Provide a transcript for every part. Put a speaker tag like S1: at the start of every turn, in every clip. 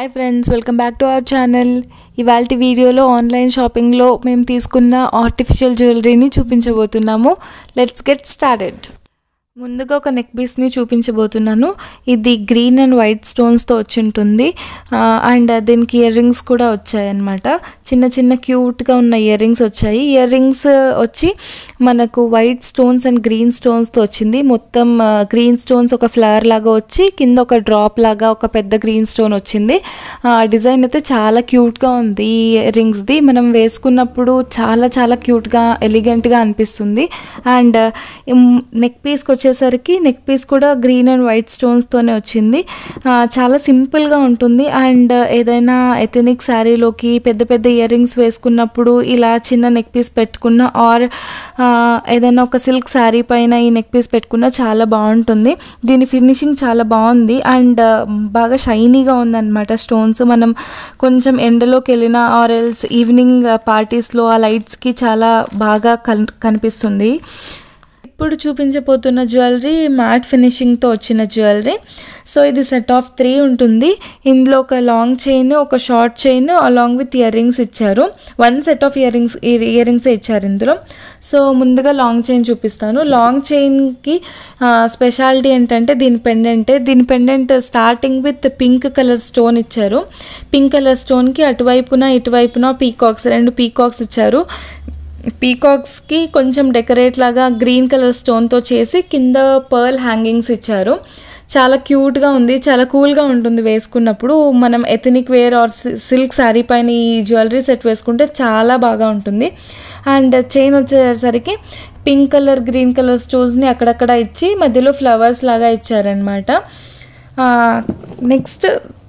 S1: hi friends welcome back to our channel ఇవాళ వీడియోలో online షాపింగ్లో మేము తీసుకున్న ఆర్టిఫిషియల్ జ్యువెలరీని చూపించబోతున్నాము లెట్స్ గెట్ స్టార్టెడ్ ముందుగా ఒక నెక్ పీస్ని చూపించబోతున్నాను ఇది గ్రీన్ అండ్ వైట్ స్టోన్స్తో వచ్చి ఉంటుంది అండ్ దీనికి ఇయర్ రింగ్స్ కూడా వచ్చాయన్నమాట చిన్న చిన్న క్యూట్గా ఉన్న ఇయర్ రింగ్స్ వచ్చాయి ఇయర్ రింగ్స్ వచ్చి మనకు వైట్ స్టోన్స్ అండ్ గ్రీన్ స్టోన్స్తో వచ్చింది మొత్తం గ్రీన్ స్టోన్స్ ఒక ఫ్లవర్ లాగా వచ్చి కింద ఒక డ్రాప్ లాగా ఒక పెద్ద గ్రీన్ స్టోన్ వచ్చింది ఆ డిజైన్ అయితే చాలా క్యూట్గా ఉంది ఈ ఇయర్ రింగ్స్ది మనం వేసుకున్నప్పుడు చాలా చాలా క్యూట్గా ఎలిగెంట్గా అనిపిస్తుంది అండ్ నెక్ పీస్కి వచ్చేసరికి నెక్ పీస్ కూడా గ్రీన్ అండ్ వైట్ స్టోన్స్తోనే వచ్చింది ఆ, చాలా సింపుల్గా ఉంటుంది అండ్ ఏదైనా ఎథనిక్ శారీలోకి పెద్ద పెద్ద ఇయర్ రింగ్స్ వేసుకున్నప్పుడు ఇలా చిన్న నెక్ పీస్ పెట్టుకున్న ఆర్ ఏదైనా ఒక సిల్క్ శారీ పైన ఈ నెక్ పీస్ పెట్టుకున్న చాలా బాగుంటుంది దీని ఫినిషింగ్ చాలా బాగుంది అండ్ బాగా షైనీగా ఉందన్నమాట స్టోన్స్ మనం కొంచెం ఎండలోకి వెళ్ళిన ఆర్ ఎల్స్ ఈవినింగ్ పార్టీస్లో ఆ లైట్స్కి చాలా బాగా కన్ కనిపిస్తుంది ఇప్పుడు చూపించబోతున్న జ్యువెలరీ మ్యాట్ ఫినిషింగ్తో వచ్చిన జ్యువెలరీ సో ఇది సెట్ ఆఫ్ త్రీ ఉంటుంది ఇందులో ఒక లాంగ్ చైన్ ఒక short chain along with earrings ఇచ్చారు one set of earrings earrings ఇచ్చారు ఇందులో సో ముందుగా లాంగ్ చైన్ చూపిస్తాను లాంగ్ చైన్కి స్పెషాలిటీ ఏంటంటే దీని పెండెంటే దీని pendant starting with pink colour stone ఇచ్చారు పింక్ కలర్ స్టోన్కి అటువైపున ఇటువైపున పీకాక్స్ రెండు పీకాక్స్ ఇచ్చారు పీకాక్స్కి కొంచెం డెకరేట్ లాగా గ్రీన్ కలర్ స్టోన్తో చేసి కింద పర్ల్ హ్యాంగింగ్స్ ఇచ్చారు చాలా క్యూట్గా ఉంది చాలా కూల్గా ఉంటుంది వేసుకున్నప్పుడు మనం ethnic wear or silk sari పైన ఈ జ్యువెలరీ సెట్ వేసుకుంటే చాలా బాగా ఉంటుంది అండ్ చైన్ వచ్చేసరికి పింక్ కలర్ గ్రీన్ కలర్ స్టోన్స్ని అక్కడక్కడ ఇచ్చి మధ్యలో ఫ్లవర్స్ లాగా ఇచ్చారనమాట next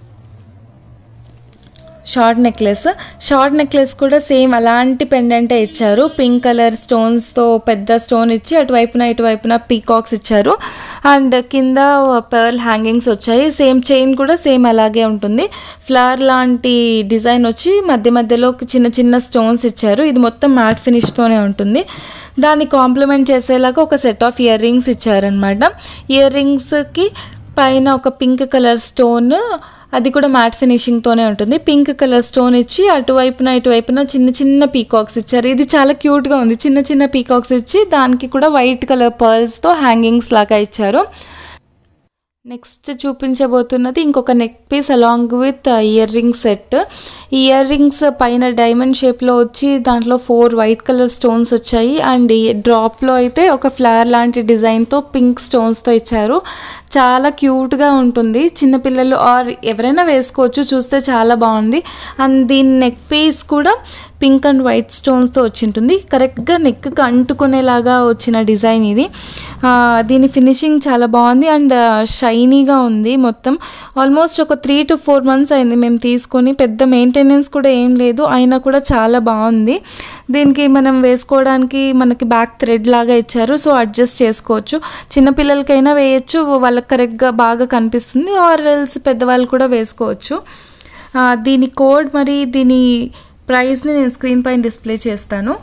S1: short necklace short necklace కూడా సేమ్ అలాంటి పెండెంటే ఇచ్చారు పింక్ కలర్ స్టోన్స్తో పెద్ద స్టోన్ ఇచ్చి అటువైపున ఇటువైపున పీకాక్స్ ఇచ్చారు అండ్ కింద పర్ల్ హ్యాంగింగ్స్ వచ్చాయి సేమ్ చైన్ కూడా సేమ్ అలాగే ఉంటుంది ఫ్లవర్ లాంటి డిజైన్ వచ్చి మధ్య మధ్యలో చిన్న చిన్న స్టోన్స్ ఇచ్చారు ఇది మొత్తం మ్యాట్ ఫినిష్తోనే ఉంటుంది దాన్ని కాంప్లిమెంట్ చేసేలాగా ఒక సెట్ ఆఫ్ ఇయర్ రింగ్స్ ఇచ్చారనమాట ఇయర్ రింగ్స్కి పైన ఒక పింక్ కలర్ స్టోన్ అది కూడా మ్యాట్ ఫినిషింగ్తోనే ఉంటుంది పింక్ కలర్ స్టోన్ ఇచ్చి అటువైపున ఇటువైపున చిన్న చిన్న పీకాక్స్ ఇచ్చారు ఇది చాలా క్యూట్గా ఉంది చిన్న చిన్న పీకాక్స్ ఇచ్చి దానికి కూడా వైట్ కలర్ పర్ల్స్తో హ్యాంగింగ్స్ లాగా ఇచ్చారు నెక్స్ట్ చూపించబోతున్నది ఇంకొక neck piece along with earring set ఈ ఇయర్ రింగ్స్ పైన డైమండ్ షేప్లో వచ్చి దాంట్లో ఫోర్ వైట్ కలర్ స్టోన్స్ వచ్చాయి అండ్ ఈ డ్రాప్లో అయితే ఒక ఫ్లవర్ లాంటి డిజైన్తో పింక్ స్టోన్స్తో ఇచ్చారు చాలా క్యూట్గా ఉంటుంది చిన్నపిల్లలు ఆర్ ఎవరైనా వేసుకోవచ్చు చూస్తే చాలా బాగుంది అండ్ దీని నెక్ పీస్ కూడా పింక్ అండ్ వైట్ స్టోన్స్తో వచ్చి ఉంటుంది కరెక్ట్గా నెక్కి అంటుకునేలాగా వచ్చిన డిజైన్ ఇది ఆ, దీని ఫినిషింగ్ చాలా బాగుంది అండ్ షైనీగా ఉంది మొత్తం ఆల్మోస్ట్ ఒక త్రీ టు ఫోర్ మంత్స్ అయింది మేము తీసుకొని పెద్ద మెయింటెనెన్స్ కూడా ఏం లేదు అయినా కూడా చాలా బాగుంది దీనికి మనం వేసుకోవడానికి మనకి బ్యాక్ థ్రెడ్ లాగా ఇచ్చారు సో అడ్జస్ట్ చేసుకోవచ్చు చిన్నపిల్లలకైనా వేయచ్చు వాళ్ళకి కరెక్ట్గా బాగా కనిపిస్తుంది ఆర్ ఎల్స్ పెద్దవాళ్ళు కూడా వేసుకోవచ్చు ఆ, దీని కోడ్ మరి దీని ప్రైస్ని నేను స్క్రీన్ పైన డిస్ప్లే చేస్తాను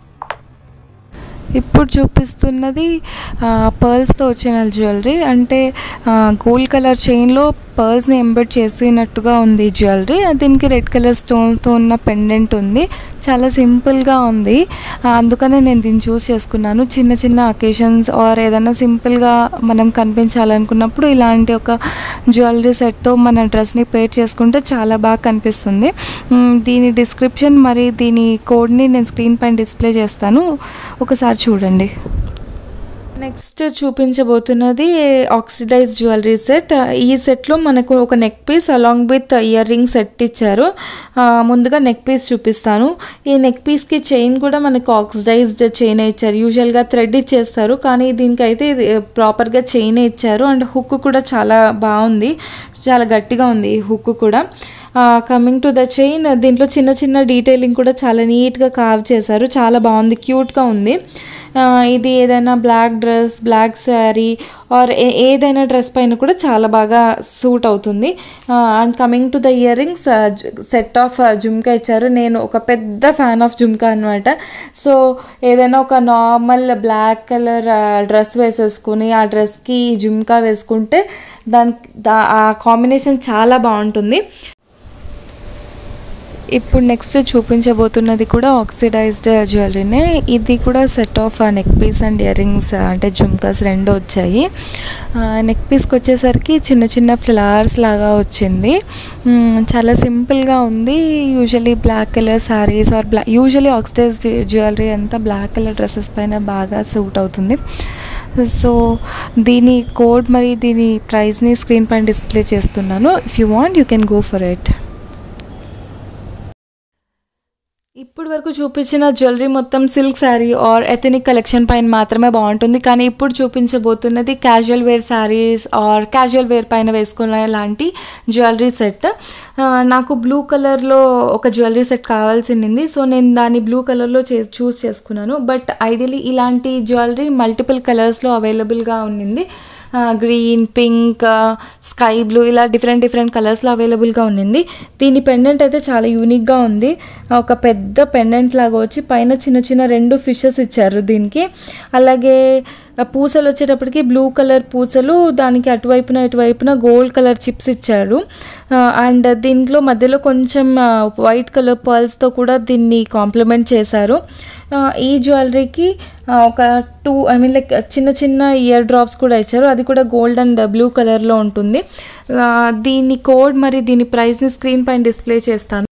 S1: ఇప్పుడు చూపిస్తున్నది పర్ల్స్తో వచ్చిన జ్యువెలరీ అంటే గోల్డ్ కలర్ చైన్లో పర్ల్స్ని ఎంబెడ్ చేసినట్టుగా ఉంది జ్యువెలరీ దీనికి రెడ్ కలర్ స్టోన్తో ఉన్న పెండెంట్ ఉంది చాలా సింపుల్గా ఉంది ఆ, అందుకనే నేను దీన్ని చూస్ చేసుకున్నాను చిన్న చిన్న అకేషన్స్ ఆర్ ఏదైనా సింపుల్గా మనం కనిపించాలనుకున్నప్పుడు ఇలాంటి ఒక జ్యువెలరీ సెట్తో మన డ్రెస్ని పేర్ చేసుకుంటే చాలా బాగా కనిపిస్తుంది మ్, దీని డిస్క్రిప్షన్ మరి దీని కోడ్ని నేను స్క్రీన్ పైన డిస్ప్లే చేస్తాను ఒకసారి చూడండి నెక్స్ట్ చూపించబోతున్నది ఆక్సిడైజ్ జ్యువెలరీ సెట్ ఈ సెట్లో మనకు ఒక neck piece along with earring set ఇచ్చారు ఆ, ముందుగా నెక్ పీస్ చూపిస్తాను ఈ నెక్ పీస్కి చైన్ కూడా మనకు ఆక్సిడైజ్డ్ చైన్ ఇచ్చారు యూజువల్గా థ్రెడ్ ఇచ్చేస్తారు కానీ దీనికైతే ఇది ప్రాపర్గా చైన్ ఇచ్చారు అండ్ హుక్ కూడా చాలా బాగుంది చాలా గట్టిగా ఉంది ఈ హుక్ కూడా కమింగ్ టు ద చైన్ దీంట్లో చిన్న చిన్న డీటెయిలింగ్ కూడా చాలా నీట్గా కావ్ చేశారు చాలా బాగుంది క్యూట్గా ఉంది ఆ, ఇది ఏదైనా black dress black sari or ఏదైనా డ్రెస్ పైన కూడా చాలా బాగా సూట్ అవుతుంది and coming to the earrings set of jhumka ఇచ్చారు నేను ఒక పెద్ద ఫ్యాన్ ఆఫ్ జుమ్కా అనమాట సో ఏదైనా ఒక నార్మల్ బ్లాక్ కలర్ డ్రెస్ వేసేసుకుని ఆ డ్రెస్కి జుమ్కా వేసుకుంటే దానికి దా ఆ కాంబినేషన్ చాలా బాగుంటుంది ఇప్పుడు నెక్స్ట్ చూపించబోతున్నది కూడా ఆక్సిడైజ్డ్ జ్యువెలరీనే ఇది కూడా set of neck piece and earrings అంటే జుమ్కాస్ రెండు వచ్చాయి నెక్ పీస్కి వచ్చేసరికి చిన్న చిన్న ఫ్లవర్స్ లాగా వచ్చింది మ్, చాలా సింపుల్గా ఉంది usually black colour saris or బ్లా యూజువలీ ఆక్సిడైజ్డ్ జ్యువెలరీ అంతా బ్లాక్ కలర్ డ్రెస్సెస్ పైన బాగా సూట్ అవుతుంది సో దీని కోడ్ మరి దీని ప్రైస్ని స్క్రీన్ పైన డిస్ప్లే చేస్తున్నాను if you want you can go for it ఇప్పుడు వరకు చూపించిన జ్యువెలరీ మొత్తం silk sari or ethnic collection పైన మాత్రమే బాగుంటుంది కానీ ఇప్పుడు చూపించబోతున్నది casual wear saris or casual wear పైన వేసుకునే లాంటి జ్యువెలరీ సెట్ నాకు బ్లూ కలర్లో ఒక జ్యువెలరీ సెట్ కావాల్సింది సో నేను దాన్ని బ్లూ కలర్లో చే చూస్ చేసుకున్నాను బట్ ఐడియలీ ఇలాంటి జ్యువెలరీ మల్టిపుల్ కలర్స్లో అవైలబుల్గా ఉన్నింది గ్రీన్ పింక్ స్కై బ్లూ ఇలా డిఫరెంట్ డిఫరెంట్ కలర్స్లో అవైలబుల్గా ఉన్నింది దీని పెండెంట్ అయితే చాలా యూనిక్గా ఉంది ఒక పెద్ద పెండెంట్ లాగా వచ్చి పైన చిన్న చిన్న రెండు ఫిషెస్ ఇచ్చారు దీనికి అలాగే ఆ పూసలు వచ్చేటప్పటికి బ్లూ కలర్ పూసలు దానికి అటువైపున ఇటువైపున గోల్డ్ కలర్ చిప్స్ ఇచ్చారు అండ్ దీంట్లో మధ్యలో కొంచెం వైట్ కలర్ పర్ల్స్తో కూడా దీన్ని కాంప్లిమెంట్ చేశారు ఆ, ఈ జ్యువెలరీకి ఆ, ఒక టూ ఐ మీన్ లైక్ చిన్న చిన్న ఇయర్ డ్రాప్స్ కూడా ఇచ్చారు అది కూడా గోల్డ్ అండ్ బ్లూ కలర్లో ఉంటుంది ఆ, దీని కోడ్ మరి దీని ప్రైస్ని స్క్రీన్ పైన డిస్ప్లే చేస్తాను